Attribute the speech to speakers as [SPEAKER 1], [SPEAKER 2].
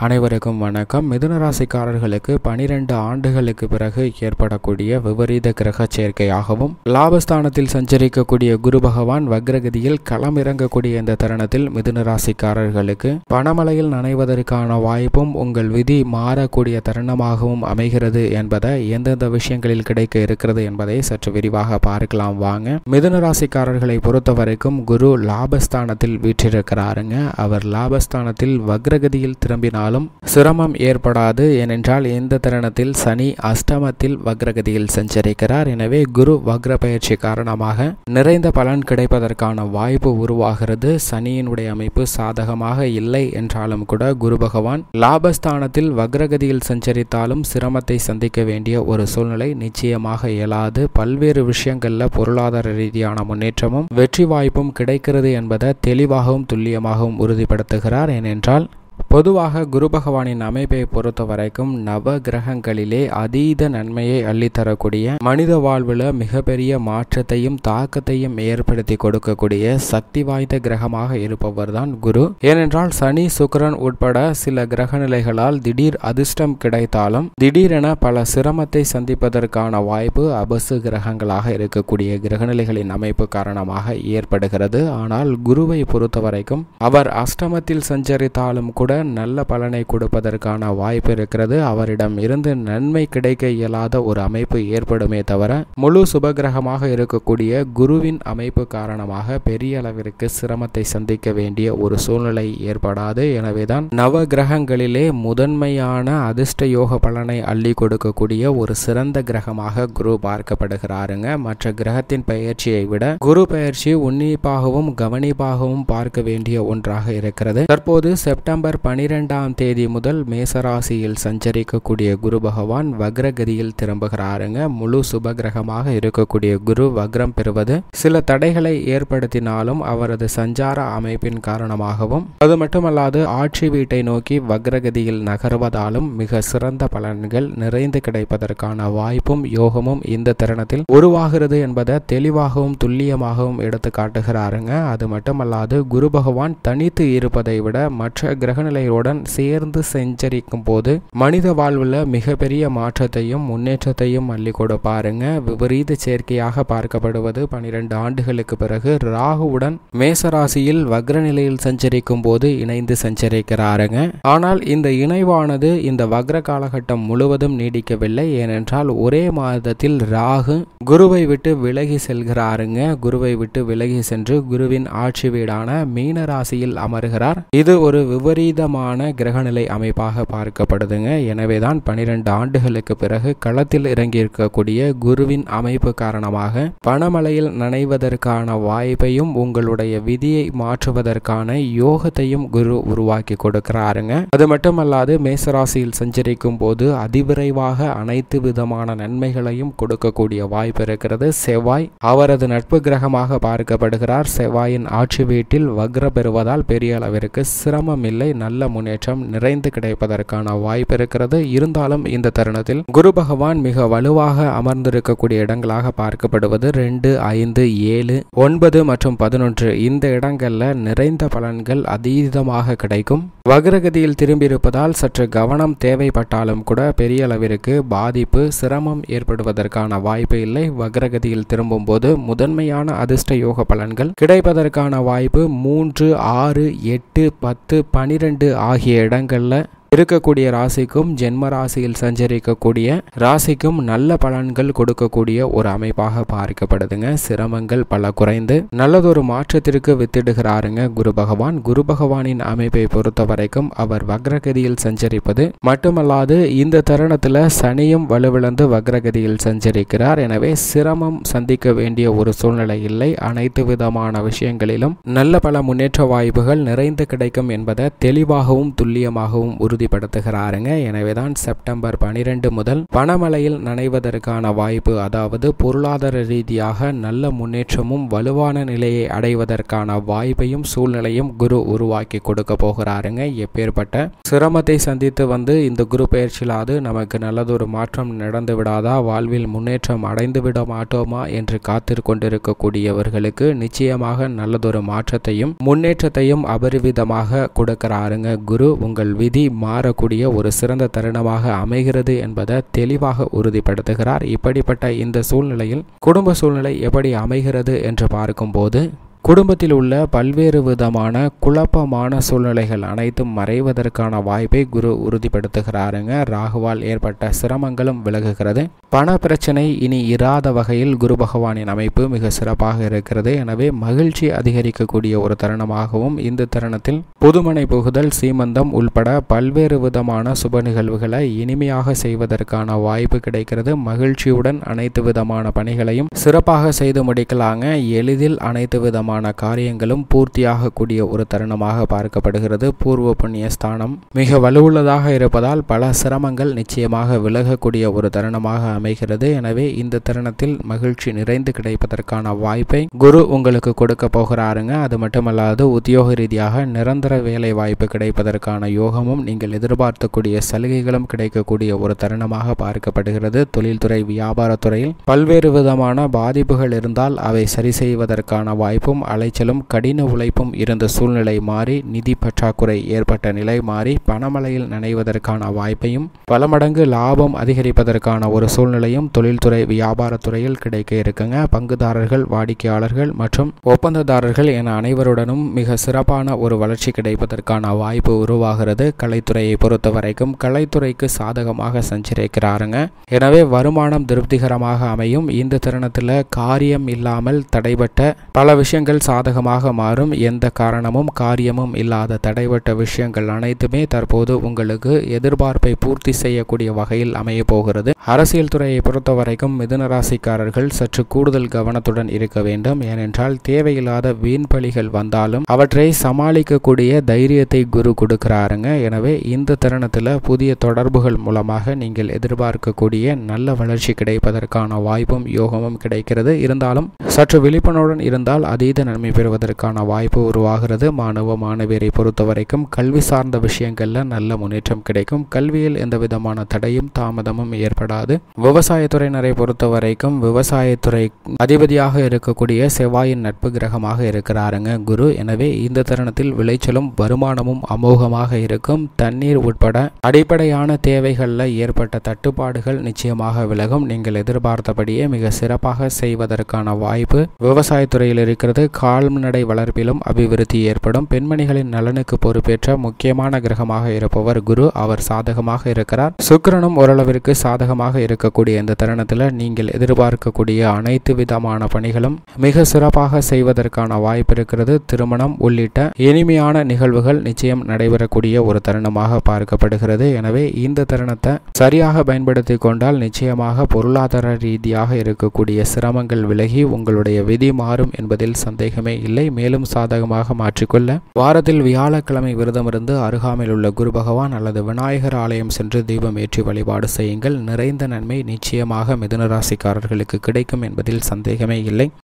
[SPEAKER 1] அனைவருக்கும் வணக்கம் மிதுன ராசிக்காரர்களுக்கு பனிரெண்டு ஆண்டுகளுக்கு பிறகு ஏற்படக்கூடிய விபரீத கிரக சேர்க்கையாகவும் லாபஸ்தானத்தில் சஞ்சரிக்கக்கூடிய குரு பகவான் வக்ரகதியில் களம் இறங்கக்கூடிய இந்த தருணத்தில் மிதுன ராசிக்காரர்களுக்கு பணமழையில் நனைவதற்கான வாய்ப்பும் உங்கள் விதி மாறக்கூடிய தருணமாகவும் அமைகிறது என்பதை எந்தெந்த விஷயங்களில் கிடைக்க இருக்கிறது என்பதை சற்று விரிவாக பார்க்கலாம் வாங்க மிதுன ராசிக்காரர்களை பொறுத்த வரைக்கும் குரு லாபஸ்தானத்தில் வீற்றிருக்கிறாருங்க அவர் லாபஸ்தானத்தில் வக்ரகதியில் திரும்பினாலும் சிரமம் ஏற்படாது ஏனென்றால் இந்த தருணத்தில் சனி அஷ்டமத்தில் வக்ரகதியில் சஞ்சரிக்கிறார் எனவே குரு வக்ர பயிற்சி காரணமாக நிறைந்த பலன் கிடைப்பதற்கான வாய்ப்பு உருவாகிறது சனியினுடைய அமைப்பு சாதகமாக இல்லை என்றாலும் கூட குரு பகவான் லாபஸ்தானத்தில் வக்ரகதியில் சஞ்சரித்தாலும் சிரமத்தை சந்திக்க வேண்டிய ஒரு சூழ்நிலை நிச்சயமாக இயலாது பல்வேறு விஷயங்கள்ல பொருளாதார ரீதியான முன்னேற்றமும் வெற்றி வாய்ப்பும் கிடைக்கிறது என்பதை தெளிவாகவும் துல்லியமாகவும் உறுதிப்படுத்துகிறார் ஏனென்றால் பொதுவாக குரு பகவானின் அமைப்பை பொறுத்த வரைக்கும் நவ கிரகங்களிலே அதீத நன்மையை அள்ளித்தரக்கூடிய மனித வாழ்வில் மிகப்பெரிய மாற்றத்தையும் தாக்கத்தையும் ஏற்படுத்தி கொடுக்கக்கூடிய சக்தி வாய்ந்த கிரகமாக இருப்பவர் தான் குரு ஏனென்றால் சனி சுக்கரன் உட்பட சில கிரக நிலைகளால் திடீர் அதிர்ஷ்டம் கிடைத்தாலும் திடீரென பல சிரமத்தை சந்திப்பதற்கான வாய்ப்பு அபசு கிரகங்களாக இருக்கக்கூடிய கிரகநிலைகளின் அமைப்பு காரணமாக ஏற்படுகிறது ஆனால் குருவை பொறுத்த வரைக்கும் அவர் அஷ்டமத்தில் சஞ்சரித்தாலும் கூட நல்ல பலனை கொடுப்பதற்கான வாய்ப்பு இருக்கிறது அவரிடம் இருந்து நன்மை கிடைக்க இயலாத ஒரு அமைப்பு ஏற்படுமே தவிர முழு சுபகிரகமாக இருக்கக்கூடிய குருவின் அமைப்பு காரணமாக பெரிய அளவிற்கு சிரமத்தை சந்திக்க வேண்டிய ஒரு சூழ்நிலை ஏற்படாது எனவேதான் நவ கிரகங்களிலே முதன்மையான அதிர்ஷ்ட யோக பலனை அள்ளி கொடுக்கக்கூடிய ஒரு சிறந்த கிரகமாக குரு பார்க்கப்படுகிறாருங்க மற்ற கிரகத்தின் பயிற்சியை விட குரு பயிற்சி உன்னிப்பாகவும் கவனிப்பாகவும் பார்க்க வேண்டிய ஒன்றாக இருக்கிறது தற்போது செப்டம்பர் பனிரெண்டாம் தேதி முதல் மேசராசியில் சஞ்சரிக்கக்கூடிய குரு பகவான் வக்ரகதியில் திரும்புகிறாருங்க முழு சுபகிரகமாக இருக்கக்கூடிய குரு வக்ரம் பெறுவது சில தடைகளை ஏற்படுத்தினாலும் அவரது சஞ்சார அமைப்பின் காரணமாகவும் அது மட்டுமல்லாது ஆட்சி வீட்டை நோக்கி வக்ரகதியில் நகர்வதாலும் மிக சிறந்த பலன்கள் நிறைந்து கிடைப்பதற்கான வாய்ப்பும் யோகமும் இந்த தருணத்தில் உருவாகிறது என்பதை தெளிவாகவும் துல்லியமாகவும் எடுத்து காட்டுகிறாருங்க அது மட்டுமல்லாது குரு பகவான் தனித்து இருப்பதை விட மற்ற கிரகநிலையுடன் சேர்ந்து சஞ்சரிக்கும் போது மனித வாழ்வில் மிகப்பெரிய மாற்றத்தையும் முன்னேற்றத்தையும் அள்ளி கொடுப்பாருங்க விபரீத சேர்க்கையாக பார்க்கப்படுவது பனிரெண்டு ஆண்டுகளுக்கு பிறகு ராகுவுடன் மேசராசியில் வக்ர நிலையில் சஞ்சரிக்கும் போது இணைந்து சஞ்சரிக்கிறாருங்க ஆனால் இந்த இணைவானது இந்த வக்ர காலகட்டம் முழுவதும் நீடிக்கவில்லை ஏனென்றால் ஒரே மாதத்தில் ராகு குருவை விட்டு விலகி செல்கிறாருங்க குருவை விட்டு விலகி சென்று குருவின் ஆட்சி வீடான மீன ராசியில் அமர்கிறார் இது ஒரு விபரீதமான கிரகநிலை அமைப்பாக பார்க்கப்படுதுங்க எனவேதான் பனிரெண்டு ஆண்டுகளுக்கு பிறகு களத்தில் இறங்கியிருக்கக்கூடிய குருவின் அமைப்பு காரணமாக பணமழையில் நனைவதற்கான வாய்ப்பையும் உங்களுடைய விதியை மாற்றுவதற்கான யோகத்தையும் குரு உருவாக்கி கொடுக்கிறாருங்க அது மட்டுமல்லாது மேசராசியில் சஞ்சரிக்கும் போது அதிவிரைவாக அனைத்து விதமான நன்மைகளையும் கொடுக்கக்கூடிய வாய்ப்பு இருக்கிறது செவ்வாய் அவரது நட்பு கிரகமாக பார்க்கப்படுகிறார் செவ்வாயின் ஆட்சி வீட்டில் வக்ர பெறுவதால் பெரிய அளவிற்கு சிரமம் இல்லை நல்ல முன்னேற்றம் நிறைந்து கிடைப்பதற்கான வாய்ப்பு இருக்கிறது இருந்தாலும் இந்த தருணத்தில் குரு பகவான் மிக வலுவாக அமர்ந்திருக்கக்கூடிய இடங்களாக பார்க்கப்படுவது ரெண்டு ஐந்து ஏழு ஒன்பது மற்றும் பதினொன்று இந்த இடங்கள்ல நிறைந்த பலன்கள் அதீதமாக கிடைக்கும் வக்ரகதியில் திரும்பியிருப்பதால் சற்று கவனம் தேவைப்பட்டாலும் கூட பெரிய அளவிற்கு பாதிப்பு சிரமம் ஏற்படுவதற்கான வாய்ப்பு இல்லை வக்ரகதியில் திரும்பும் போது முதன்மையான அதிர்ஷ்ட யோக பலன்கள் கிடைப்பதற்கான வாய்ப்பு மூன்று ஆறு எட்டு பத்து பனிரெண்டு ஆகிய இடங்கள்ல இருக்கக்கூடிய ராசிக்கும் ஜென்ம ராசியில் சஞ்சரிக்கக்கூடிய ராசிக்கும் நல்ல பலன்கள் கொடுக்கக்கூடிய ஒரு அமைப்பாக பார்க்கப்படுதுங்க சிரமங்கள் பல குறைந்து நல்லதொரு மாற்றத்திற்கு வித்திடுகிறாருங்க குரு பகவான் குரு பகவானின் அமைப்பை பொறுத்த வரைக்கும் அவர் வக்ரகதியில் சஞ்சரிப்பது மட்டுமல்லாது இந்த தருணத்தில் சனியும் வலுவிழந்து வக்ரகதியில் சஞ்சரிக்கிறார் எனவே சிரமம் சந்திக்க வேண்டிய ஒரு சூழ்நிலை இல்லை அனைத்து விதமான விஷயங்களிலும் நல்ல பல முன்னேற்ற வாய்ப்புகள் நிறைந்து கிடைக்கும் என்பதை தெளிவாகவும் துல்லியமாகவும் உறுதி உறுதிப்படுத்துகிறாருங்க எனவேதான் செப்டம்பர் பனிரெண்டு முதல் பணமழையில் நனைவதற்கான வாய்ப்பு அதாவது பொருளாதார ரீதியாக நல்ல முன்னேற்றமும் வலுவான நிலையை அடைவதற்கான வாய்ப்பையும் சூழ்நிலையும் குரு உருவாக்கி கொடுக்க போகிறாருங்க எப்பேற்பட்ட சிரமத்தை சந்தித்து வந்து இந்த குரு பயிற்சியிலாது நமக்கு நல்லதொரு மாற்றம் நடந்து விடாதா வாழ்வில் முன்னேற்றம் அடைந்து விட மாட்டோமா என்று காத்திரு கொண்டிருக்கக்கூடியவர்களுக்கு நிச்சயமாக நல்லதொரு மாற்றத்தையும் முன்னேற்றத்தையும் அபரிவிதமாக கொடுக்கிறாருங்க குரு உங்கள் விதி மாறக்கூடிய ஒரு சிறந்த தருணமாக அமைகிறது என்பதை தெளிவாக உறுதிப்படுத்துகிறார் இப்படிப்பட்ட இந்த சூழ்நிலையில் குடும்ப சூழ்நிலை எப்படி அமைகிறது என்று பார்க்கும்போது குடும்பத்தில் உள்ள பல்வேறு விதமான குழப்பமான சூழ்நிலைகள் அனைத்தும் மறைவதற்கான வாய்ப்பை குரு உறுதிப்படுத்துகிறாருங்க ராகுவால் ஏற்பட்ட சிரமங்களும் விலகுகிறது பண பிரச்சனை இனி இராத வகையில் குரு பகவானின் அமைப்பு மிக சிறப்பாக இருக்கிறது எனவே மகிழ்ச்சி அதிகரிக்கக்கூடிய ஒரு தருணமாகவும் இந்த தருணத்தில் புதுமனை புகுதல் சீமந்தம் உள்பட பல்வேறு விதமான சுப நிகழ்வுகளை இனிமையாக செய்வதற்கான வாய்ப்பு கிடைக்கிறது மகிழ்ச்சியுடன் அனைத்து விதமான பணிகளையும் சிறப்பாக செய்து முடிக்கலாங்க எளிதில் அனைத்து விதமான காரியங்களும் பூர்த்தியாகக்கூடிய ஒரு தருணமாக பார்க்கப்படுகிறது பூர்வ புண்ணிய ஸ்தானம் மிக வலுவுள்ளதாக இருப்பதால் பல சிரமங்கள் நிச்சயமாக விலகக்கூடிய ஒரு தருணமாக அமைகிறது எனவே இந்த தருணத்தில் மகிழ்ச்சி நிறைந்து கிடைப்பதற்கான வாய்ப்பை குரு உங்களுக்கு கொடுக்க போகிறாருங்க அது மட்டுமல்லாது உத்தியோக ரீதியாக நிரந்தர வேலை வாய்ப்பு கிடைப்பதற்கான யோகமும் நீங்கள் எதிர்பார்க்கக்கூடிய சலுகைகளும் கிடைக்கக்கூடிய ஒரு தருணமாக பார்க்கப்படுகிறது தொழில்துறை வியாபாரத்துறையில் பல்வேறு விதமான பாதிப்புகள் இருந்தால் அவை சரி செய்வதற்கான வாய்ப்பும் அலைச்சலும் கடின உழைப்பும் இருந்த சூழ்நிலை மாறி நிதி பற்றாக்குறை ஏற்பட்ட நிலை மாறி பணமழையில் நனைவதற்கான வாய்ப்பையும் பல மடங்கு லாபம் அதிகரிப்பதற்கான ஒரு சூழ்நிலையும் தொழில்துறை வியாபாரத்துறையில் கிடைக்க இருக்குங்க பங்குதாரர்கள் வாடிக்கையாளர்கள் மற்றும் ஒப்பந்ததாரர்கள் என அனைவருடனும் மிக சிறப்பான ஒரு வளர்ச்சி கிடைப்பதற்கான வாய்ப்பு உருவாகிறது கலைத்துறையை பொறுத்த வரைக்கும் கலைத்துறைக்கு சாதகமாக சஞ்சரிக்கிறாருங்க எனவே வருமானம் திருப்திகரமாக அமையும் இந்த தருணத்தில் காரியம் இல்லாமல் தடைபட்ட பல விஷயங்கள் சாதகமாக மாறும் எந்த காரணமும் காரியமும் இல்லாத தடைபட்ட விஷயங்கள் அனைத்துமே தற்போது உங்களுக்கு எதிர்பார்ப்பை பூர்த்தி செய்யக்கூடிய வகையில் அமைய போகிறது அரசியல் துறையை பொறுத்த வரைக்கும் மிதுன ராசிக்காரர்கள் சற்று கூடுதல் கவனத்துடன் இருக்க வேண்டும் ஏனென்றால் தேவையில்லாத வீண் பலிகள் வந்தாலும் அவற்றை சமாளிக்கக்கூடிய தைரியத்தை குரு கொடுக்கிறாருங்க எனவே இந்த தருணத்தில் புதிய தொடர்புகள் மூலமாக நீங்கள் எதிர்பார்க்கக்கூடிய நல்ல வளர்ச்சி கிடைப்பதற்கான வாய்ப்பும் யோகமும் கிடைக்கிறது இருந்தாலும் சற்று விழிப்புணர்வுடன் இருந்தால் அதீத நன்மை பெறுவதற்கான வாய்ப்பு உருவாகிறது மாணவ மாணவியரை பொறுத்த வரைக்கும் கல்வி சார்ந்த விஷயங்கள்ல நல்ல முன்னேற்றம் கிடைக்கும் கல்வியில் எந்த விதமான தடையும் தாமதமும் ஏற்படாது விவசாயத்துறையினரை பொறுத்த வரைக்கும் விவசாயத்துறை அதிபதியாக இருக்கக்கூடிய செவ்வாயின் நட்பு கிரகமாக இருக்கிறாருங்க குரு எனவே இந்த தருணத்தில் விளைச்சலும் வருமானமும் அமோகமாக இருக்கும் தண்ணீர் உட்பட அடிப்படையான தேவைகளில் ஏற்பட்ட தட்டுப்பாடுகள் நிச்சயமாக விலகும் நீங்கள் எதிர்பார்த்தபடியே மிக சிறப்பாக செய்வதற்கான வாய்ப்பு விவசாயத்துறையில் இருக்கிறது கால்நடை வளர்ப்பிலும் அபிவிருத்தி ஏற்படும் பெண்மணிகளின் நலனுக்கு பொறுப்பேற்ற முக்கியமான கிரகமாக இருப்பவர் குரு அவர் சாதகமாக இருக்கிறார் சுக்கிரனும் ஓரளவிற்கு சாதகமாக இருக்கக்கூடிய இந்த தருணத்தில் நீங்கள் எதிர்பார்க்கக்கூடிய அனைத்து விதமான பணிகளும் மிக சிறப்பாக செய்வதற்கான வாய்ப்பு இருக்கிறது திருமணம் உள்ளிட்ட இனிமையான நிகழ்வுகள் நிச்சயம் நடைபெறக்கூடிய ஒரு தருணமாக பார்க்கப்படுகிறது எனவே இந்த தருணத்தை சரியாக பயன்படுத்தி கொண்டால் நிச்சயமாக பொருளாதார ரீதியாக இருக்கக்கூடிய சிரமங்கள் விலகி உங்களுடைய விதி மாறும் என்பதில் சந்தேகமே இல்லை மேலும் சாதகமாக மாற்றிக்கொள்ள வாரத்தில் வியாழக்கிழமை விரதமிருந்து அருகாமையில் உள்ள குரு பகவான் அல்லது விநாயகர் ஆலயம் சென்று தீபம் ஏற்றி வழிபாடு செய்யுங்கள் நிறைந்த நன்மை நிச்சயமாக மிதுன ராசிக்காரர்களுக்கு கிடைக்கும் என்பதில் சந்தேகமே இல்லை